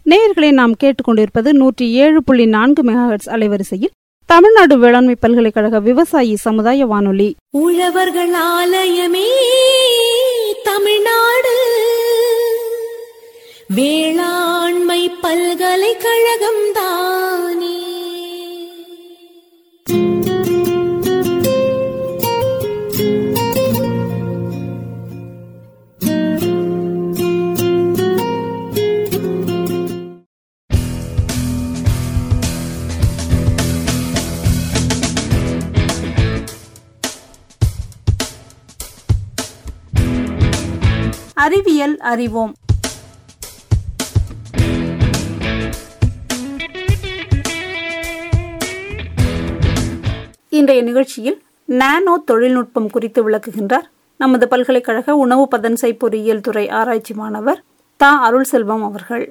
நேயர்களை நாம் கேட்டுக்கொண்டிருப்பது நூற்றி ஏழு புள்ளி நான்கு மெகாஹெட்ஸ் அலைவரிசையில் தமிழ்நாடு வேளாண்மை பல்கலைக்கழக விவசாயி சமுதாய வானொலி உழவர்கள் ஆலயமே தமிழ்நாடு வேளாண்மை பல்கலைக்கழகம் தானே அறிவியல் அறிவோம் இன்றைய நிகழ்ச்சியில் நானோ தொழில்நுட்பம் குறித்து விளக்குகின்றார் நமது பல்கலைக்கழக உணவு பதன்சை பொறியியல் துறை ஆராய்ச்சி மாணவர் தா அருள் செல்வம் அவர்கள்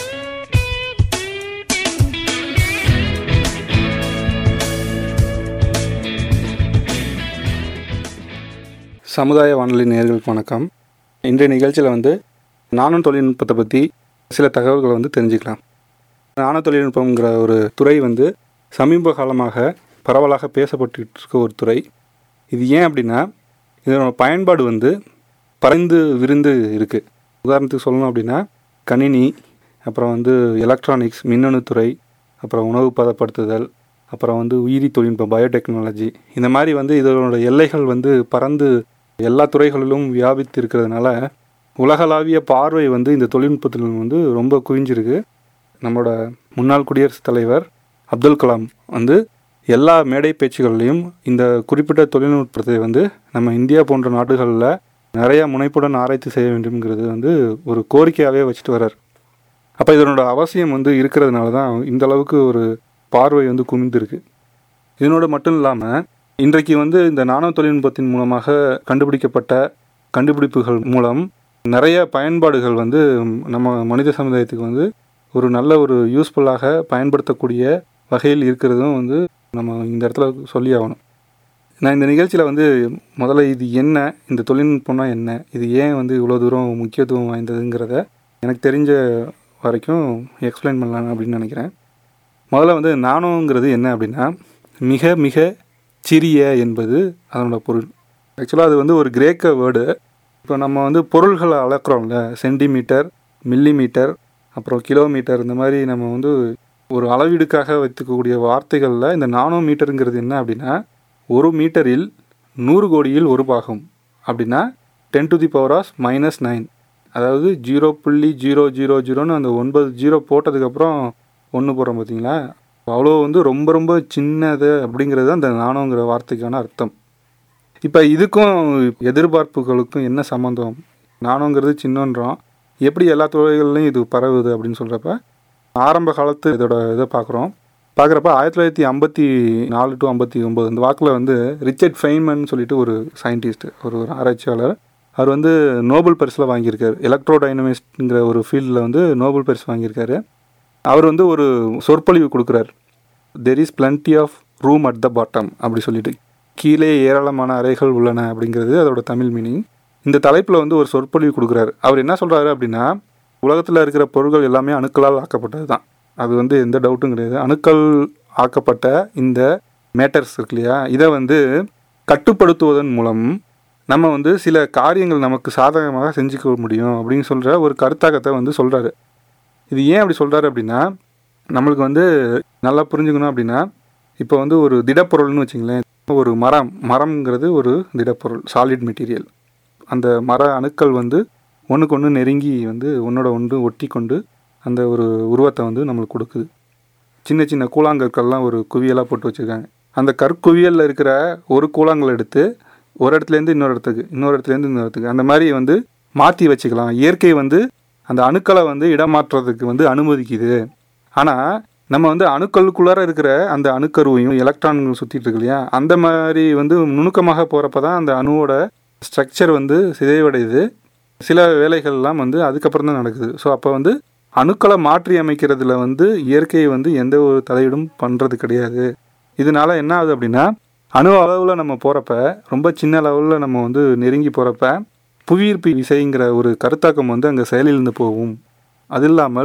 சமுதாய வானொலி நேயர்களுக்கு வணக்கம் இன்றைய நிகழ்ச்சியில் வந்து நானோ தொழில்நுட்பத்தை பற்றி சில தகவல்களை வந்து தெரிஞ்சுக்கலாம் நானோ தொழில்நுட்பங்கிற ஒரு துறை வந்து சமீப காலமாக பரவலாக பேசப்பட்டு இருக்க ஒரு துறை இது ஏன் அப்படின்னா இதனோட பயன்பாடு வந்து பறந்து விரிந்து இருக்குது உதாரணத்துக்கு சொல்லணும் அப்படின்னா கணினி அப்புறம் வந்து எலக்ட்ரானிக்ஸ் மின்னணு துறை அப்புறம் உணவு பதப்படுத்துதல் அப்புறம் வந்து உயிரி தொழில்நுட்பம் பயோடெக்னாலஜி இந்த மாதிரி வந்து இதனோட எல்லைகள் வந்து பறந்து எல்லா துறைகளிலும் வியாபித்து இருக்கிறதுனால உலகளாவிய பார்வை வந்து இந்த தொழில்நுட்பத்தில் வந்து ரொம்ப குவிஞ்சிருக்கு நம்மளோட முன்னாள் குடியரசுத் தலைவர் அப்துல் கலாம் வந்து எல்லா மேடை பேச்சுகள்லையும் இந்த குறிப்பிட்ட தொழில்நுட்பத்தை வந்து நம்ம இந்தியா போன்ற நாடுகளில் நிறைய முனைப்புடன் ஆராய்ச்சி செய்ய வேண்டும்ங்கிறது வந்து ஒரு கோரிக்கையாகவே வச்சுட்டு வர்றார் அப்போ இதனோட அவசியம் வந்து இருக்கிறதுனால தான் இந்த அளவுக்கு ஒரு பார்வை வந்து குமிந்திருக்கு இதனோட மட்டும் இல்லாமல் இன்றைக்கு வந்து இந்த நானோ தொழில்நுட்பத்தின் மூலமாக கண்டுபிடிக்கப்பட்ட கண்டுபிடிப்புகள் மூலம் நிறைய பயன்பாடுகள் வந்து நம்ம மனித சமுதாயத்துக்கு வந்து ஒரு நல்ல ஒரு யூஸ்ஃபுல்லாக பயன்படுத்தக்கூடிய வகையில் இருக்கிறதும் வந்து நம்ம இந்த இடத்துல சொல்லி ஆகணும் நான் இந்த நிகழ்ச்சியில் வந்து முதல்ல இது என்ன இந்த தொழில்நுட்பம்னா என்ன இது ஏன் வந்து இவ்வளோ தூரம் முக்கியத்துவம் வாய்ந்ததுங்கிறத எனக்கு தெரிஞ்ச வரைக்கும் எக்ஸ்பிளைன் பண்ணலாம் அப்படின்னு நினைக்கிறேன் முதல்ல வந்து நானோங்கிறது என்ன அப்படின்னா மிக மிக சிறிய என்பது அதனோட பொருள் ஆக்சுவலாக அது வந்து ஒரு கிரேக்க வேர்டு இப்போ நம்ம வந்து பொருள்களை அளக்குறோம்ல சென்டிமீட்டர் மில்லிமீட்டர் அப்புறம் கிலோமீட்டர் இந்த மாதிரி நம்ம வந்து ஒரு அளவீடுக்காக வைத்துக்கக்கூடிய வார்த்தைகளில் இந்த நானோ மீட்டருங்கிறது என்ன அப்படின்னா ஒரு மீட்டரில் நூறு கோடியில் ஒரு பாகம் அப்படின்னா ten to the power of minus nine அதாவது ஜீரோ புள்ளி ஜீரோ ஜீரோ ஜீரோன்னு அந்த ஒன்பது ஜீரோ போட்டதுக்கப்புறம் ஒன்று போடுறோம் பார்த்தீங்களா அவ்வளோ வந்து ரொம்ப ரொம்ப சின்னது அப்படிங்கிறது அந்த நானோங்கிற வார்த்தைக்கான அர்த்தம் இப்போ இதுக்கும் எதிர்பார்ப்புகளுக்கும் என்ன சம்மந்தம் நானோங்கிறது சின்னன்றோம் எப்படி எல்லா துறைகள்லையும் இது பரவுது அப்படின்னு சொல்கிறப்ப ஆரம்ப காலத்து இதோட இதை பார்க்குறோம் பார்க்குறப்ப ஆயிரத்தி தொள்ளாயிரத்தி ஐம்பத்தி நாலு டு ஐம்பத்தி ஒம்பது இந்த வாக்கில் வந்து ரிச்சர்ட் ஃபெய்மன் சொல்லிட்டு ஒரு சயின்டிஸ்ட் ஒரு ஒரு ஆராய்ச்சியாளர் அவர் வந்து நோபல் பரிசில் வாங்கியிருக்காரு எலக்ட்ரோ டைனமிஸ்ட்ங்கிற ஒரு ஃபீல்டில் வந்து நோபல் பரிசு வாங்கியிருக்காரு அவர் வந்து ஒரு சொற்பொழிவு கொடுக்குறார் there is plenty of room at the bottom அப்படி சொல்லிட்டு கீழே ஏராளமான அறைகள் உள்ளன அப்படிங்கிறது அதோட தமிழ் மீனிங் இந்த தலைப்பில் வந்து ஒரு சொற்பொழிவு கொடுக்குறாரு அவர் என்ன சொல்கிறாரு அப்படின்னா உலகத்தில் இருக்கிற பொருட்கள் எல்லாமே அணுக்களால் ஆக்கப்பட்டது தான் அது வந்து எந்த டவுட்டும் கிடையாது அணுக்கள் ஆக்கப்பட்ட இந்த மேட்டர்ஸ் இருக்கு இல்லையா இதை வந்து கட்டுப்படுத்துவதன் மூலம் நம்ம வந்து சில காரியங்கள் நமக்கு சாதகமாக செஞ்சுக்க முடியும் அப்படின்னு சொல்கிற ஒரு கருத்தாக்கத்தை வந்து சொல்கிறாரு இது ஏன் அப்படி சொல்கிறாரு அப்படின்னா நம்மளுக்கு வந்து நல்லா புரிஞ்சுக்கணும் அப்படின்னா இப்போ வந்து ஒரு திடப்பொருள்னு வச்சுங்களேன் ஒரு மரம் மரம்ங்கிறது ஒரு திடப்பொருள் சாலிட் மெட்டீரியல் அந்த மர அணுக்கள் வந்து ஒன்றுக்கு ஒன்று நெருங்கி வந்து ஒன்றோட ஒன்று ஒட்டி கொண்டு அந்த ஒரு உருவத்தை வந்து நம்மளுக்கு கொடுக்குது சின்ன சின்ன கூழாங்கற்கள்லாம் ஒரு குவியலாக போட்டு வச்சுருக்காங்க அந்த கற்குவியலில் இருக்கிற ஒரு கூழாங்கல் எடுத்து ஒரு இடத்துலேருந்து இன்னொரு இடத்துக்கு இன்னொரு இடத்துலேருந்து இன்னொரு இடத்துக்கு அந்த மாதிரி வந்து மாற்றி வச்சுக்கலாம் இயற்கை வந்து அந்த அணுக்களை வந்து இடமாற்றுறதுக்கு வந்து அனுமதிக்குது ஆனால் நம்ம வந்து அணுக்களுக்குள்ளார இருக்கிற அந்த அணுக்கருவையும் எலக்ட்ரான்கள் சுற்றிட்டு இருக்கு இல்லையா அந்த மாதிரி வந்து நுணுக்கமாக போகிறப்ப தான் அந்த அணுவோட ஸ்ட்ரக்சர் வந்து சிதைவடையுது சில வேலைகள்லாம் வந்து அதுக்கப்புறம் தான் நடக்குது ஸோ அப்போ வந்து அணுக்களை மாற்றி அமைக்கிறதுல வந்து இயற்கையை வந்து எந்த ஒரு தலையீடும் பண்ணுறது கிடையாது இதனால என்ன ஆகுது அப்படின்னா அணு அளவில் நம்ம போகிறப்ப ரொம்ப சின்ன லெவலில் நம்ம வந்து நெருங்கி போகிறப்ப புவியீர்ப்பு விசைங்கிற ஒரு கருத்தாக்கம் வந்து அங்கே செயலிழந்து போகும் அது இல்லாமல்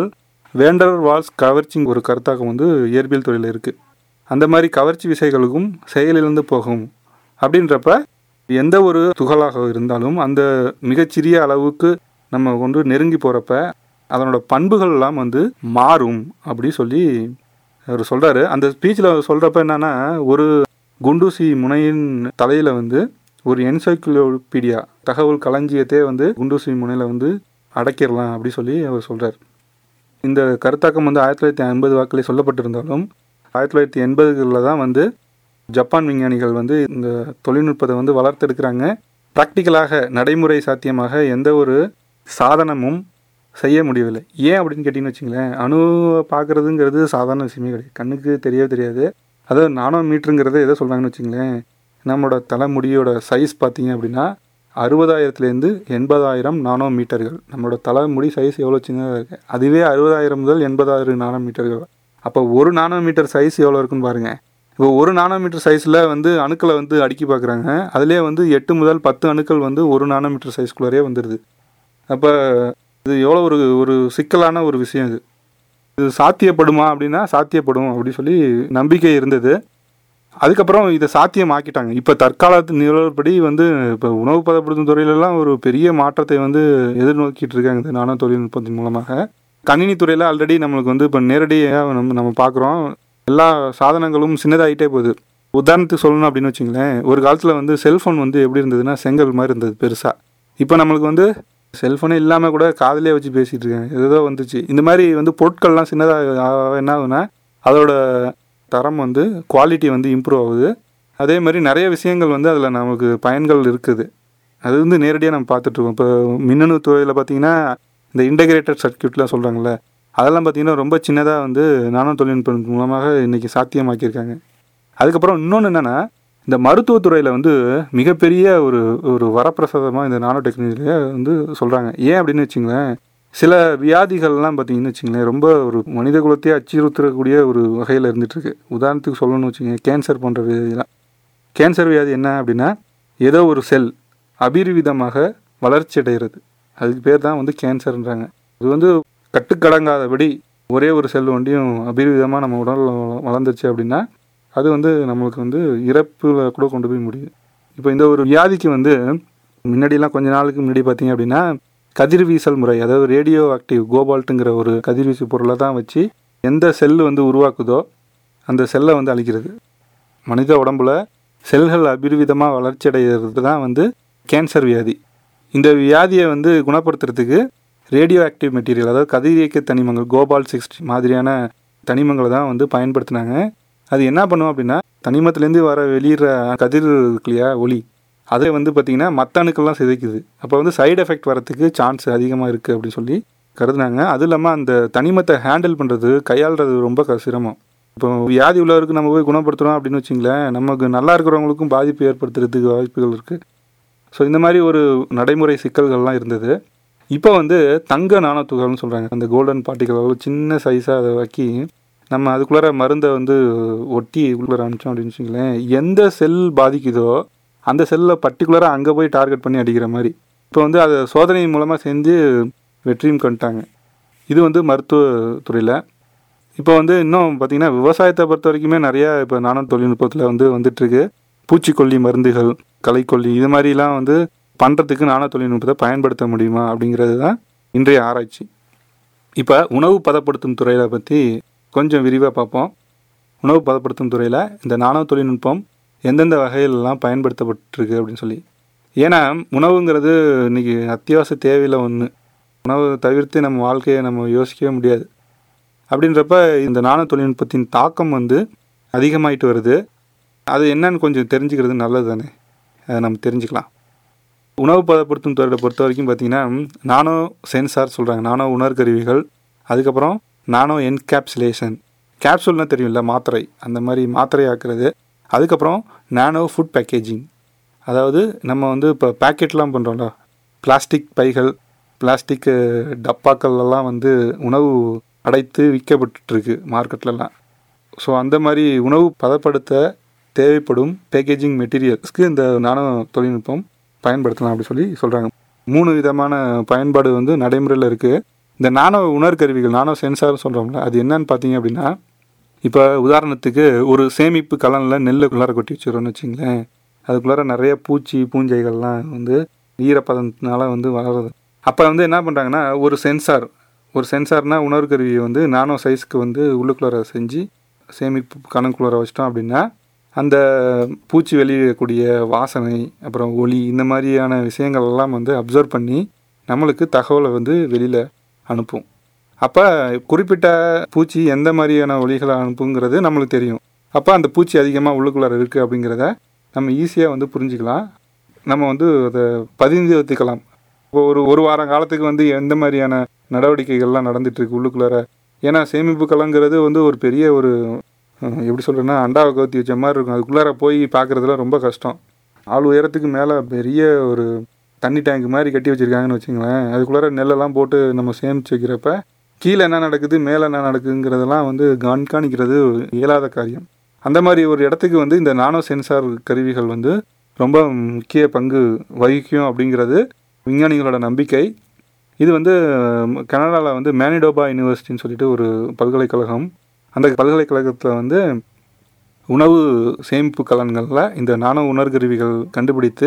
வேண்டர் வால்ஸ் கவர்ச்சி ஒரு கருத்தாக்கம் வந்து இயற்பியல் துறையில் இருக்குது அந்த மாதிரி கவர்ச்சி விசைகளுக்கும் செயலிழந்து போகும் அப்படின்றப்ப எந்த ஒரு துகளாக இருந்தாலும் அந்த மிகச்சிறிய அளவுக்கு நம்ம கொண்டு நெருங்கி போகிறப்ப அதனோட பண்புகள் எல்லாம் வந்து மாறும் அப்படி சொல்லி அவர் சொல்கிறாரு அந்த ஸ்பீச்சில் சொல்கிறப்ப என்னன்னா ஒரு குண்டூசி முனையின் தலையில் வந்து ஒரு என்சைக்ளோபீடியா தகவல் களஞ்சியத்தையே வந்து குண்டூசி முனையில் வந்து அடக்கிடலாம் அப்படி சொல்லி அவர் சொல்கிறார் இந்த கருத்தாக்கம் வந்து ஆயிரத்தி தொள்ளாயிரத்தி ஐம்பது வாக்கிலே சொல்லப்பட்டிருந்தாலும் ஆயிரத்தி தொள்ளாயிரத்தி எண்பதுகளில் தான் வந்து ஜப்பான் விஞ்ஞானிகள் வந்து இந்த தொழில்நுட்பத்தை வந்து வளர்த்தெடுக்கிறாங்க ப்ராக்டிக்கலாக நடைமுறை சாத்தியமாக எந்த ஒரு சாதனமும் செய்ய முடியவில்லை ஏன் அப்படின்னு கேட்டிங்கன்னு வச்சுங்களேன் அணுவை பார்க்குறதுங்கிறது சாதாரண விஷயமே கிடையாது கண்ணுக்கு தெரியவே தெரியாது அதாவது நானோ மீட்டருங்கிறத எதை சொல்கிறாங்கன்னு வச்சுங்களேன் நம்மளோட தலைமுடியோட சைஸ் பார்த்தீங்க அப்படின்னா அறுபதாயிரத்துலேருந்து எண்பதாயிரம் நானோ மீட்டர்கள் நம்மளோட தலைமுடி சைஸ் எவ்வளோ சின்னதாக இருக்குது அதுவே அறுபதாயிரம் முதல் எண்பதாயிரம் நானோ மீட்டர்கள் அப்போ ஒரு நானோ மீட்டர் சைஸ் எவ்வளோ இருக்குன்னு பாருங்கள் இப்போ ஒரு நானோ மீட்டர் சைஸில் வந்து அணுக்களை வந்து அடுக்கி பார்க்குறாங்க அதுலேயே வந்து எட்டு முதல் பத்து அணுக்கள் வந்து ஒரு நானோ மீட்டர் சைஸ்குள்ளரே வந்துடுது அப்போ இது எவ்வளோ ஒரு ஒரு சிக்கலான ஒரு விஷயம் இது இது சாத்தியப்படுமா அப்படின்னா சாத்தியப்படும் அப்படி சொல்லி நம்பிக்கை இருந்தது அதுக்கப்புறம் இதை சாத்தியமாக்கிட்டாங்க இப்போ தற்காலத்து நிலவரப்படி வந்து இப்போ உணவு பதப்படுத்தும் துறையிலலாம் ஒரு பெரிய மாற்றத்தை வந்து எதிர்நோக்கிட்டு இருக்காங்க இந்த நானோ தொழில்நுட்பத்தின் மூலமாக கணினி துறையில் ஆல்ரெடி நம்மளுக்கு வந்து இப்போ நேரடியாக நம்ம நம்ம பார்க்குறோம் எல்லா சாதனங்களும் சின்னதாகிட்டே போகுது உதாரணத்துக்கு சொல்லணும் அப்படின்னு வச்சுங்களேன் ஒரு காலத்தில் வந்து செல்ஃபோன் வந்து எப்படி இருந்ததுன்னா செங்கல் மாதிரி இருந்தது பெருசாக இப்போ நம்மளுக்கு வந்து செல்ஃபோனே இல்லாமல் கூட காதலே வச்சு பேசிகிட்டு இருக்காங்க ஏதோ வந்துச்சு இந்த மாதிரி வந்து பொருட்கள்லாம் சின்னதாக என்ன ஆகுதுன்னா அதோட தரம் வந்து குவாலிட்டி வந்து இம்ப்ரூவ் ஆகுது அதே மாதிரி நிறைய விஷயங்கள் வந்து அதில் நமக்கு பயன்கள் இருக்குது அது வந்து நேரடியாக நம்ம பார்த்துட்ருக்கோம் இப்போ மின்னணு துறையில் பார்த்தீங்கன்னா இந்த இன்டகிரேட்டட் சர்க்கியூட்லாம் சொல்கிறாங்கல்ல அதெல்லாம் பார்த்தீங்கன்னா ரொம்ப சின்னதாக வந்து நானோ தொழில்நுட்பம் மூலமாக இன்றைக்கி சாத்தியமாக்கியிருக்காங்க அதுக்கப்புறம் இன்னொன்று என்னென்னா இந்த மருத்துவத்துறையில் வந்து மிகப்பெரிய ஒரு ஒரு வரப்பிரசாதமாக இந்த நானோ டெக்னாலஜியை வந்து சொல்கிறாங்க ஏன் அப்படின்னு வச்சுங்களேன் சில வியாதிகள்லாம் பார்த்தீங்கன்னு வச்சுங்களேன் ரொம்ப ஒரு மனித குலத்தையே அச்சுறுத்தக்கூடிய ஒரு வகையில் இருந்துகிட்ருக்கு உதாரணத்துக்கு சொல்லணும்னு வச்சுங்க கேன்சர் போன்ற வியாதிலாம் கேன்சர் வியாதி என்ன அப்படின்னா ஏதோ ஒரு செல் அபிர்விதமாக வளர்ச்சி அடைகிறது அதுக்கு பேர் தான் வந்து கேன்சர்ன்றாங்க இது வந்து கட்டுக்கடங்காதபடி ஒரே ஒரு செல் ஒண்டியும் அபிர்விதமாக நம்ம உடல் வளர்ந்துச்சு அப்படின்னா அது வந்து நம்மளுக்கு வந்து இறப்பில் கூட கொண்டு போய் முடியும் இப்போ இந்த ஒரு வியாதிக்கு வந்து முன்னாடிலாம் கொஞ்ச நாளுக்கு முன்னாடி பார்த்தீங்க அப்படின்னா கதிர்வீசல் முறை அதாவது ரேடியோ ஆக்டிவ் கோபால்ட்டுங்கிற ஒரு கதிர்வீச்சு பொருளை தான் வச்சு எந்த செல் வந்து உருவாக்குதோ அந்த செல்லை வந்து அழிக்கிறது மனித உடம்புல செல்கள் அபிர்விதமாக வளர்ச்சி அடைகிறது தான் வந்து கேன்சர் வியாதி இந்த வியாதியை வந்து குணப்படுத்துறதுக்கு ரேடியோ ஆக்டிவ் மெட்டீரியல் அதாவது கதிரியக்க தனிமங்கள் கோபால் சிக்ஸ்டி மாதிரியான தனிமங்களை தான் வந்து பயன்படுத்தினாங்க அது என்ன பண்ணும் அப்படின்னா தனிமத்துலேருந்து வர வெளியிடுற கதிர் இருக்கு இல்லையா ஒளி அதை வந்து பார்த்திங்கன்னா மற்ற அணுக்கள்லாம் சிதைக்குது அப்போ வந்து சைடு எஃபெக்ட் வரத்துக்கு சான்ஸ் அதிகமாக இருக்குது அப்படின்னு சொல்லி கருதுனாங்க அதுவும் இல்லாமல் அந்த தனிமத்தை ஹேண்டில் பண்ணுறது கையாளுறது ரொம்ப க- சிரமம் இப்போ வியாதி உள்ளவருக்கு நம்ம போய் குணப்படுத்துகிறோம் அப்படின்னு வச்சிங்களேன் நமக்கு நல்லா இருக்கிறவங்களுக்கும் பாதிப்பு ஏற்படுத்துறதுக்கு வாய்ப்புகள் இருக்குது ஸோ இந்த மாதிரி ஒரு நடைமுறை சிக்கல்கள்லாம் இருந்தது இப்போ வந்து தங்க நானோ துகள்னு சொல்கிறாங்க அந்த கோல்டன் பார்ட்டிகள் சின்ன சைஸாக அதை வைக்கி நம்ம அதுக்குள்ளார மருந்தை வந்து ஒட்டி உள்ளார அனுப்பிச்சோம் அப்படின்னு வச்சுங்களேன் எந்த செல் பாதிக்குதோ அந்த செல்லில் பர்டிகுலராக அங்கே போய் டார்கெட் பண்ணி அடிக்கிற மாதிரி இப்போ வந்து அதை சோதனை மூலமாக செஞ்சு வெற்றியும் கண்டுட்டாங்க இது வந்து மருத்துவத்துறையில் இப்போ வந்து இன்னும் பார்த்தீங்கன்னா விவசாயத்தை பொறுத்த வரைக்குமே நிறையா இப்போ நானோ தொழில்நுட்பத்தில் வந்து வந்துட்டுருக்கு பூச்சிக்கொல்லி மருந்துகள் களைக்கொல்லி இது மாதிரிலாம் வந்து பண்ணுறதுக்கு நானோ தொழில்நுட்பத்தை பயன்படுத்த முடியுமா அப்படிங்கிறது தான் இன்றைய ஆராய்ச்சி இப்போ உணவு பதப்படுத்தும் துறையில் பற்றி கொஞ்சம் விரிவாக பார்ப்போம் உணவு பதப்படுத்தும் துறையில் இந்த நானோ தொழில்நுட்பம் எந்தெந்த வகையிலெல்லாம் பயன்படுத்தப்பட்டிருக்கு அப்படின்னு சொல்லி ஏன்னா உணவுங்கிறது இன்னைக்கு அத்தியாவசிய தேவையில் ஒன்று உணவை தவிர்த்து நம்ம வாழ்க்கையை நம்ம யோசிக்கவே முடியாது அப்படின்றப்ப இந்த நானோ தொழில்நுட்பத்தின் தாக்கம் வந்து அதிகமாயிட்டு வருது அது என்னன்னு கொஞ்சம் தெரிஞ்சுக்கிறது நல்லது தானே அதை நம்ம தெரிஞ்சுக்கலாம் உணவு பதப்படுத்தும் துறையை பொறுத்த வரைக்கும் பார்த்தீங்கன்னா நானோ சென்சார் சொல்கிறாங்க நானோ உணர்கருவிகள் அதுக்கப்புறம் நானோ என்கேப்சுலேஷன் கேப்சூல்னா தெரியும்ல மாத்திரை அந்த மாதிரி மாத்திரை ஆக்குறது அதுக்கப்புறம் நானோ ஃபுட் பேக்கேஜிங் அதாவது நம்ம வந்து இப்போ பேக்கெட்லாம் பண்ணுறோம்ல பிளாஸ்டிக் பைகள் பிளாஸ்டிக் டப்பாக்கள் எல்லாம் வந்து உணவு அடைத்து விற்கப்பட்டுருக்கு மார்க்கெட்லலாம் ஸோ அந்த மாதிரி உணவு பதப்படுத்த தேவைப்படும் பேக்கேஜிங் மெட்டீரியல்ஸ்க்கு இந்த நானோ தொழில்நுட்பம் பயன்படுத்தலாம் அப்படி சொல்லி சொல்கிறாங்க மூணு விதமான பயன்பாடு வந்து நடைமுறையில் இருக்குது இந்த நானோ உணர்கருவிகள் நானோ சென்சார்னு சொல்கிறோம்ல அது என்னன்னு பார்த்தீங்க அப்படின்னா இப்போ உதாரணத்துக்கு ஒரு சேமிப்பு கலனில் நெல்லை குள்ளார கொட்டி வச்சுருவோம்னு வச்சுங்களேன் அதுக்குள்ளார நிறைய பூச்சி பூஞ்சைகள்லாம் வந்து ஈரப்பதத்தினால வந்து வளருது அப்போ வந்து என்ன பண்ணுறாங்கன்னா ஒரு சென்சார் ஒரு சென்சார்னா உணர்வு கருவியை வந்து நானோ சைஸ்க்கு வந்து உள்ளுக்குள்ளார செஞ்சு சேமிப்பு கணக்குள்ளார வச்சிட்டோம் அப்படின்னா அந்த பூச்சி வெளியிடக்கூடிய வாசனை அப்புறம் ஒளி இந்த மாதிரியான விஷயங்கள் எல்லாம் வந்து அப்சர்வ் பண்ணி நம்மளுக்கு தகவலை வந்து வெளியில் அனுப்பும் அப்போ குறிப்பிட்ட பூச்சி எந்த மாதிரியான ஒளிகளை அனுப்புங்கிறது நம்மளுக்கு தெரியும் அப்போ அந்த பூச்சி அதிகமாக உள்ளுக்குள்ளார இருக்குது அப்படிங்கிறத நம்ம ஈஸியாக வந்து புரிஞ்சுக்கலாம் நம்ம வந்து அதை பதிந்து வைத்துக்கலாம் இப்போ ஒரு ஒரு வாரம் காலத்துக்கு வந்து எந்த மாதிரியான நடவடிக்கைகள்லாம் நடந்துட்டு இருக்கு உள்ளுக்குள்ளார ஏன்னா சேமிப்பு கலங்கிறது வந்து ஒரு பெரிய ஒரு அஹ், எப்படி சொல்கிறேன்னா அண்டாவை கவுத்தி வச்ச மாதிரி இருக்கும் அதுக்குள்ளார போய் பார்க்குறதுல ரொம்ப கஷ்டம் ஆள் உயரத்துக்கு மேலே பெரிய ஒரு தண்ணி டேங்க் மாதிரி கட்டி வச்சுருக்காங்கன்னு வச்சுங்களேன் அதுக்குள்ளார நெல்லெல்லாம் போட்டு நம்ம சேமித்து வைக்கிறப்ப கீழே என்ன நடக்குது மேலே என்ன நடக்குதுங்கிறதெல்லாம் வந்து கண்காணிக்கிறது இயலாத காரியம் அந்த மாதிரி ஒரு இடத்துக்கு வந்து இந்த நானோ சென்சார் கருவிகள் வந்து ரொம்ப முக்கிய பங்கு வகிக்கும் அப்படிங்கிறது விஞ்ஞானிகளோட நம்பிக்கை இது வந்து கனடாவில் வந்து மேனிடோபா யூனிவர்சிட்டின்னு சொல்லிட்டு ஒரு பல்கலைக்கழகம் அந்த பல்கலைக்கழகத்தில் வந்து உணவு சேமிப்பு கலன்களில் இந்த நானோ உணர்கருவிகள் கண்டுபிடித்து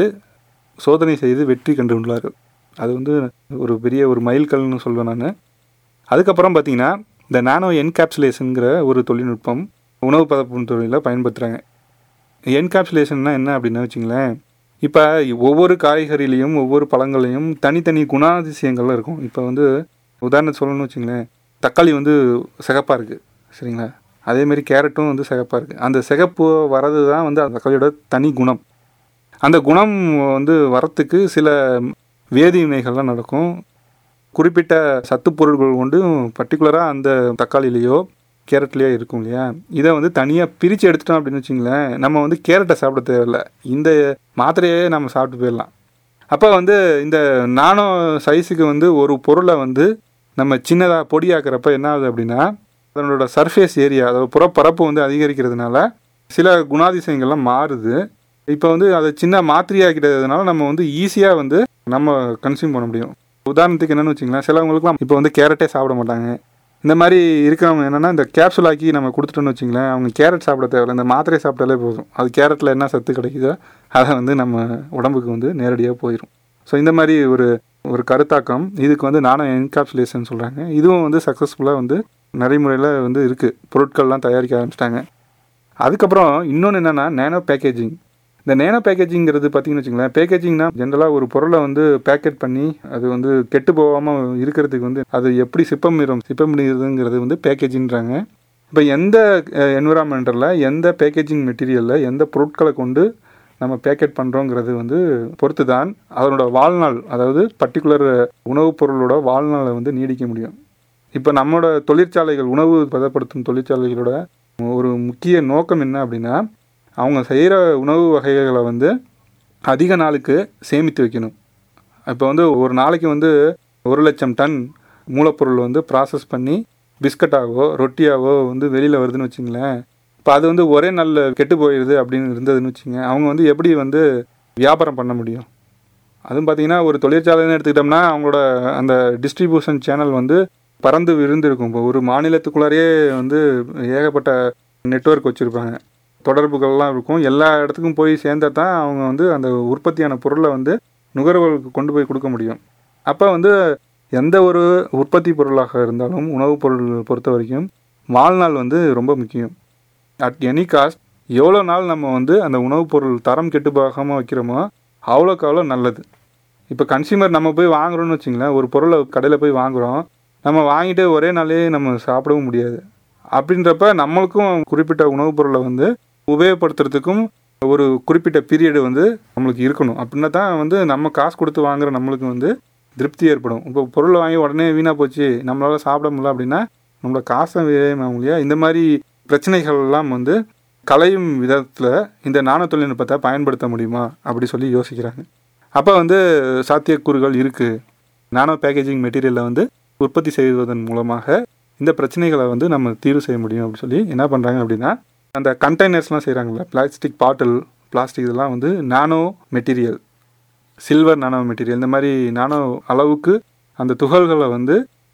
சோதனை செய்து வெற்றி கண்டுள்ளார்கள் அது வந்து ஒரு பெரிய ஒரு மைல்கல்னு சொல்வேன் நான் அதுக்கப்புறம் பார்த்தீங்கன்னா இந்த நானோ என்கேப்சுலேஷனுங்கிற ஒரு தொழில்நுட்பம் உணவு பதப்படும் தொழிலில் பயன்படுத்துகிறாங்க என்கேப்சுலேஷன்னா என்ன அப்படின்னு வச்சுங்களேன் இப்போ ஒவ்வொரு காய்கறிலையும் ஒவ்வொரு பழங்களையும் தனித்தனி குணாதிசயங்கள்லாம் இருக்கும் இப்போ வந்து உதாரணத்துக்கு சொல்லணும்னு வச்சுங்களேன் தக்காளி வந்து சிகப்பாக இருக்குது சரிங்களா அதேமாரி கேரட்டும் வந்து சிகப்பாக இருக்குது அந்த சிகப்பு வர்றது தான் வந்து அந்த தக்காளியோட தனி குணம் அந்த குணம் வந்து வரத்துக்கு சில வேதி வினைகள்லாம் நடக்கும் குறிப்பிட்ட சத்துப் பொருட்கள் கொண்டு பர்டிகுலராக அந்த தக்காளிலேயோ கேரட்லேயோ இருக்கும் இல்லையா இதை வந்து தனியாக பிரித்து எடுத்துட்டோம் அப்படின்னு வச்சுங்களேன் நம்ம வந்து கேரட்டை சாப்பிட தேவையில்ல இந்த மாத்திரையே நம்ம சாப்பிட்டு போயிடலாம் அப்போ வந்து இந்த நானோ சைஸுக்கு வந்து ஒரு பொருளை வந்து நம்ம சின்னதாக பொடியாக்குறப்ப என்ன ஆகுது அப்படின்னா அதனோட சர்ஃபேஸ் ஏரியா அதாவது புறப்பரப்பு வந்து அதிகரிக்கிறதுனால சில குணாதிசயங்கள்லாம் மாறுது இப்போ வந்து அதை சின்ன மாத்திரையாக்கிட்டதுனால நம்ம வந்து ஈஸியாக வந்து நம்ம கன்சியூம் பண்ண முடியும் உதாரணத்துக்கு என்னென்னு வச்சுங்களேன் சிலவங்களுக்குலாம் இப்போ வந்து கேரட்டே சாப்பிட மாட்டாங்க இந்த மாதிரி இருக்கிறவங்க என்னென்னா இந்த கேப்சூல் ஆக்கி நம்ம கொடுத்துட்டோன்னு வச்சுங்களேன் அவங்க கேரட் சாப்பிட தேவையில்ல இந்த மாத்திரையை சாப்பிட்டாலே போதும் அது கேரட்டில் என்ன சத்து கிடைக்குதோ அதை வந்து நம்ம உடம்புக்கு வந்து நேரடியாக போயிடும் ஸோ இந்த மாதிரி ஒரு ஒரு கருத்தாக்கம் இதுக்கு வந்து நானோ என்காப்சுலேஷன் சொல்கிறாங்க இதுவும் வந்து சக்ஸஸ்ஃபுல்லாக வந்து நடைமுறையில் வந்து இருக்குது பொருட்கள்லாம் தயாரிக்க ஆரம்பிச்சிட்டாங்க அதுக்கப்புறம் இன்னொன்று என்னென்னா நேனோ பேக்கேஜிங் இந்த நேனோ பேக்கேஜிங்கிறது பார்த்தீங்கன்னு வச்சுங்களேன் பேக்கேஜிங்னா ஜென்ரலாக ஒரு பொருளை வந்து பேக்கெட் பண்ணி அது வந்து கெட்டு போகாமல் இருக்கிறதுக்கு வந்து அது எப்படி சிப்பமிடும் சிப்பமிடுறதுங்கிறது வந்து பேக்கேஜின்றாங்க இப்போ எந்த என்விரான்மெண்டலில் எந்த பேக்கேஜிங் மெட்டீரியலில் எந்த பொருட்களை கொண்டு நம்ம பேக்கெட் பண்ணுறோங்கிறது வந்து பொறுத்து தான் அதனோட வாழ்நாள் அதாவது பர்டிகுலர் உணவுப் பொருளோட வாழ்நாளை வந்து நீடிக்க முடியும் இப்போ நம்மளோட தொழிற்சாலைகள் உணவு பதப்படுத்தும் தொழிற்சாலைகளோட ஒரு முக்கிய நோக்கம் என்ன அப்படின்னா அவங்க செய்கிற உணவு வகைகளை வந்து அதிக நாளுக்கு சேமித்து வைக்கணும் இப்போ வந்து ஒரு நாளைக்கு வந்து ஒரு லட்சம் டன் மூலப்பொருள் வந்து ப்ராசஸ் பண்ணி பிஸ்கட்டாவோ ரொட்டியாவோ வந்து வெளியில் வருதுன்னு வச்சுங்களேன் இப்போ அது வந்து ஒரே நாளில் கெட்டு போயிடுது அப்படின்னு இருந்ததுன்னு வச்சுங்க அவங்க வந்து எப்படி வந்து வியாபாரம் பண்ண முடியும் அதுவும் பார்த்தீங்கன்னா ஒரு தொழிற்சாலைன்னு எடுத்துக்கிட்டோம்னா அவங்களோட அந்த டிஸ்ட்ரிபியூஷன் சேனல் வந்து பறந்து விருந்திருக்கும் இப்போ ஒரு மாநிலத்துக்குள்ளாரையே வந்து ஏகப்பட்ட நெட்வொர்க் வச்சுருப்பாங்க தொடர்புகள்லாம் இருக்கும் எல்லா இடத்துக்கும் போய் சேர்ந்தா தான் அவங்க வந்து அந்த உற்பத்தியான பொருளை வந்து நுகர்வோருக்கு கொண்டு போய் கொடுக்க முடியும் அப்போ வந்து எந்த ஒரு உற்பத்தி பொருளாக இருந்தாலும் உணவுப் பொருள் பொறுத்த வரைக்கும் வாழ்நாள் வந்து ரொம்ப முக்கியம் அட் எனி காஸ்ட் எவ்வளோ நாள் நம்ம வந்து அந்த உணவுப் பொருள் தரம் கெட்டு போகாமல் வைக்கிறோமோ அவ்வளோக்கு அவ்வளோ நல்லது இப்போ கன்சியூமர் நம்ம போய் வாங்குறோம்னு வச்சுங்களேன் ஒரு பொருளை கடையில் போய் வாங்குகிறோம் நம்ம வாங்கிட்டு ஒரே நாளே நம்ம சாப்பிடவும் முடியாது அப்படின்றப்ப நம்மளுக்கும் குறிப்பிட்ட உணவுப் பொருளை வந்து உபயோகப்படுத்துறதுக்கும் ஒரு குறிப்பிட்ட பீரியடு வந்து நம்மளுக்கு இருக்கணும் அப்படின்னா தான் வந்து நம்ம காசு கொடுத்து வாங்குற நம்மளுக்கு வந்து திருப்தி ஏற்படும் இப்போ பொருள் வாங்கி உடனே வீணாக போச்சு நம்மளால் சாப்பிட முடியல அப்படின்னா நம்மளோட காசை விரயமாகும் இல்லையா இந்த மாதிரி பிரச்சனைகள் எல்லாம் வந்து களையும் விதத்தில் இந்த நானோ தொழில்நுட்பத்தை பயன்படுத்த முடியுமா அப்படி சொல்லி யோசிக்கிறாங்க அப்போ வந்து சாத்தியக்கூறுகள் இருக்குது நானோ பேக்கேஜிங் மெட்டீரியலில் வந்து உற்பத்தி செய்வதன் மூலமாக இந்த பிரச்சனைகளை வந்து நம்ம தீர்வு செய்ய முடியும் அப்படின்னு சொல்லி என்ன பண்ணுறாங்க அப்படின்னா அந்த கண்டெய்னர்ஸ்லாம் செய்கிறாங்கல்ல பிளாஸ்டிக் பாட்டில் பிளாஸ்டிக் இதெல்லாம் வந்து nano material silver nano material இந்த மாதிரி நானோ அளவுக்கு அந்த துகள்களை வந்து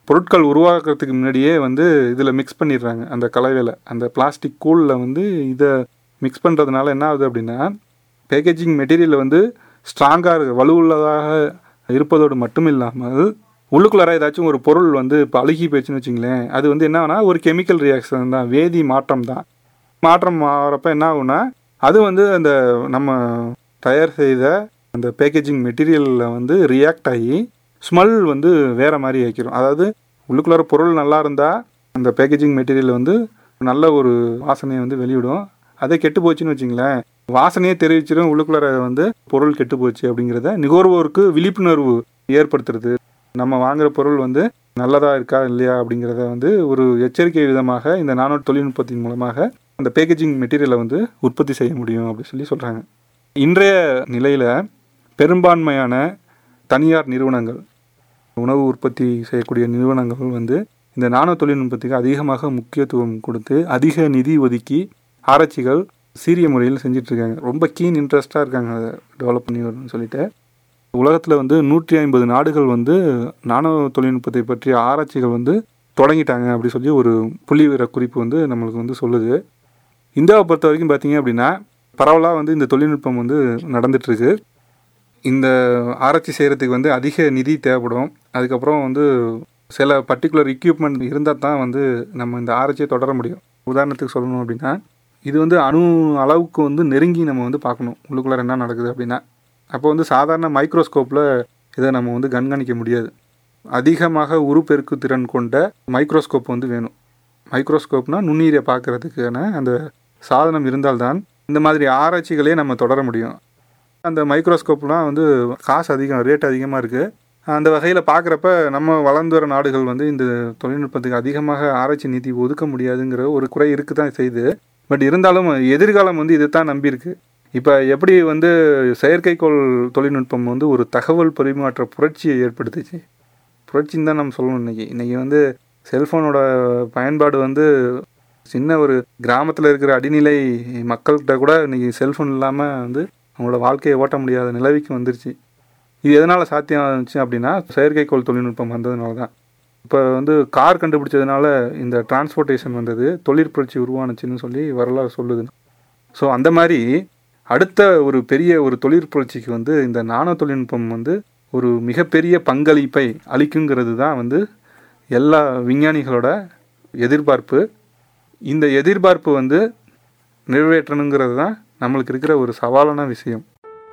பொருட்கள் உருவாக்குறதுக்கு முன்னாடியே வந்து இதில் மிக்ஸ் பண்ணிடுறாங்க அந்த கலவையில் அந்த பிளாஸ்டிக் கூழில் வந்து இதை மிக்ஸ் பண்ணுறதுனால என்ன ஆகுது அப்படின்னா பேக்கேஜிங் மெட்டீரியல் வந்து ஸ்ட்ராங்காக வலுவுள்ளதாக இருப்பதோடு மட்டும் இல்லாமல் உள்ளுக்குள்ளார ஏதாச்சும் ஒரு பொருள் வந்து இப்போ அழுகி போயிடுச்சுன்னு வச்சுங்களேன் அது வந்து என்னன்னா ஒரு கெமிக்கல் ரியாக்ஷன் தான் வேதி மாற்றம் தான் மாற்றம் மாறப்ப என்ன ஆகும்னா அது வந்து அந்த நம்ம தயார் செய்த அந்த பேக்கேஜிங் மெட்டீரியலில் வந்து ரியாக்ட் ஆகி ஸ்மெல் வந்து வேறு மாதிரி ஆக்கிரும் அதாவது உள்ளுக்குள்ளார பொருள் நல்லா இருந்தால் அந்த பேக்கேஜிங் மெட்டீரியல் வந்து நல்ல ஒரு வாசனையை வந்து வெளியிடும் அதே கெட்டு போச்சுன்னு வச்சுங்களேன் வாசனையே தெரிவிச்சிடும் உள்ளுக்குள்ளார வந்து பொருள் கெட்டு போச்சு அப்படிங்கிறத நுகர்வோருக்கு விழிப்புணர்வு ஏற்படுத்துறது நம்ம வாங்குற பொருள் வந்து நல்லதா இருக்கா இல்லையா அப்படிங்கிறத வந்து ஒரு எச்சரிக்கை விதமாக இந்த நானோ தொழில்நுட்பத்தின் மூலமாக அந்த பேக்கேஜிங் மெட்டீரியலை வந்து உற்பத்தி செய்ய முடியும் அப்படின்னு சொல்லி சொல்கிறாங்க இன்றைய நிலையில் பெரும்பான்மையான தனியார் நிறுவனங்கள் உணவு உற்பத்தி செய்யக்கூடிய நிறுவனங்கள் வந்து இந்த நானோ தொழில்நுட்பத்துக்கு அதிகமாக முக்கியத்துவம் கொடுத்து அதிக நிதி ஒதுக்கி ஆராய்ச்சிகள் சீரிய முறையில் செஞ்சுட்டு இருக்காங்க ரொம்ப கீன் இன்ட்ரெஸ்டாக இருக்காங்க அதை டெவலப் பண்ணி வரணும்னு சொல்லிட்டு உலகத்தில் வந்து நூற்றி ஐம்பது நாடுகள் வந்து நானோ தொழில்நுட்பத்தை பற்றிய ஆராய்ச்சிகள் வந்து தொடங்கிட்டாங்க அப்படி சொல்லி ஒரு புள்ளி விவர குறிப்பு வந்து நம்மளுக்கு வந்து சொல்லுது இந்தியாவை பொறுத்த வரைக்கும் பார்த்தீங்க அப்படின்னா பரவலாக வந்து இந்த தொழில்நுட்பம் வந்து நடந்துட்டுருக்கு இந்த ஆராய்ச்சி செய்கிறதுக்கு வந்து அதிக நிதி தேவைப்படும் அதுக்கப்புறம் வந்து சில பர்டிகுலர் எக்யூப்மெண்ட் இருந்தால் தான் வந்து நம்ம இந்த ஆராய்ச்சியை தொடர முடியும் உதாரணத்துக்கு சொல்லணும் அப்படின்னா இது வந்து அணு அளவுக்கு வந்து நெருங்கி நம்ம வந்து பார்க்கணும் உள்ளுக்குள்ளார என்ன நடக்குது அப்படின்னா அப்போ வந்து சாதாரண மைக்ரோஸ்கோப்பில் இதை நம்ம வந்து கண்காணிக்க முடியாது அதிகமாக உருப்பெருக்கு திறன் கொண்ட மைக்ரோஸ்கோப் வந்து வேணும் மைக்ரோஸ்கோப்னால் நுண்ணுயிரை பார்க்கறதுக்கான அந்த சாதனம் இருந்தால்தான் இந்த மாதிரி ஆராய்ச்சிகளே நம்ம தொடர முடியும் அந்த மைக்ரோஸ்கோப்லாம் வந்து காசு அதிகம் ரேட் அதிகமாக இருக்குது அந்த வகையில் பார்க்குறப்ப நம்ம வளர்ந்து வர நாடுகள் வந்து இந்த தொழில்நுட்பத்துக்கு அதிகமாக ஆராய்ச்சி நிதி ஒதுக்க முடியாதுங்கிற ஒரு குறை இருக்கு தான் செய்யுது பட் இருந்தாலும் எதிர்காலம் வந்து இதை தான் நம்பியிருக்கு இப்போ எப்படி வந்து செயற்கைக்கோள் தொழில்நுட்பம் வந்து ஒரு தகவல் பரிமாற்ற புரட்சியை ஏற்படுத்துச்சு புரட்சின்னு தான் நம்ம சொல்லணும் இன்றைக்கி இன்றைக்கி வந்து செல்ஃபோனோட பயன்பாடு வந்து சின்ன ஒரு கிராமத்தில் இருக்கிற அடிநிலை மக்கள்கிட்ட கூட இன்றைக்கி செல்ஃபோன் இல்லாமல் வந்து அவங்களோட வாழ்க்கையை ஓட்ட முடியாத நிலவிக்கு வந்துருச்சு இது எதனால் சாத்தியம் ஆச்சு அப்படின்னா செயற்கைக்கோள் தொழில்நுட்பம் வந்ததுனால தான் இப்போ வந்து கார் கண்டுபிடிச்சதுனால இந்த டிரான்ஸ்போர்ட்டேஷன் வந்தது தொழிற்புரட்சி உருவானுச்சுன்னு சொல்லி வரலாறு சொல்லுது ஸோ அந்த மாதிரி அடுத்த ஒரு பெரிய ஒரு தொழிற்புரட்சிக்கு வந்து இந்த நானோ தொழில்நுட்பம் வந்து ஒரு மிகப்பெரிய பங்களிப்பை அளிக்குங்கிறது தான் வந்து எல்லா விஞ்ஞானிகளோட எதிர்பார்ப்பு இந்த எதிர்பார்ப்பு வந்து நிறைவேற்றணுங்கிறது தான் நம்மளுக்கு இருக்கிற ஒரு சவாலான விஷயம்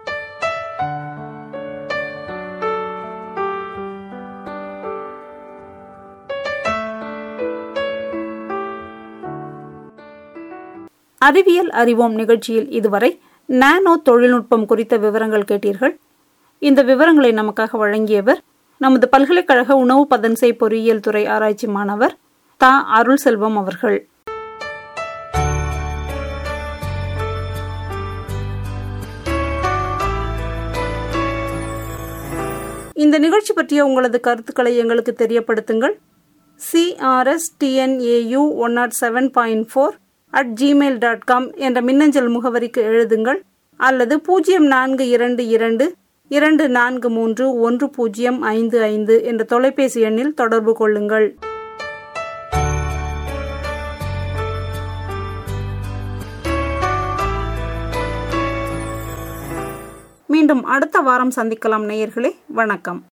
அறிவியல் அறிவோம் நிகழ்ச்சியில் இதுவரை நானோ தொழில்நுட்பம் குறித்த விவரங்கள் கேட்டீர்கள் இந்த விவரங்களை நமக்காக வழங்கியவர் நமது பல்கலைக்கழக உணவு பதன்சை பொறியியல் துறை ஆராய்ச்சி மாணவர் தா அருள் செல்வம் அவர்கள் இந்த நிகழ்ச்சி பற்றிய உங்களது கருத்துக்களை எங்களுக்கு தெரியப்படுத்துங்கள் CRS TNAU one nought seven point four at Gmail dot com என்ற மின்னஞ்சல் முகவரிக்கு எழுதுங்கள் அல்லது பூஜ்ஜியம் நான்கு இரண்டு இரண்டு இரண்டு நான்கு மூன்று ஒன்று பூஜ்ஜியம் ஐந்து ஐந்து என்ற தொலைபேசி எண்ணில் தொடர்பு கொள்ளுங்கள் மீண்டும் அடுத்த வாரம் சந்திக்கலாம் நேயர்களே வணக்கம்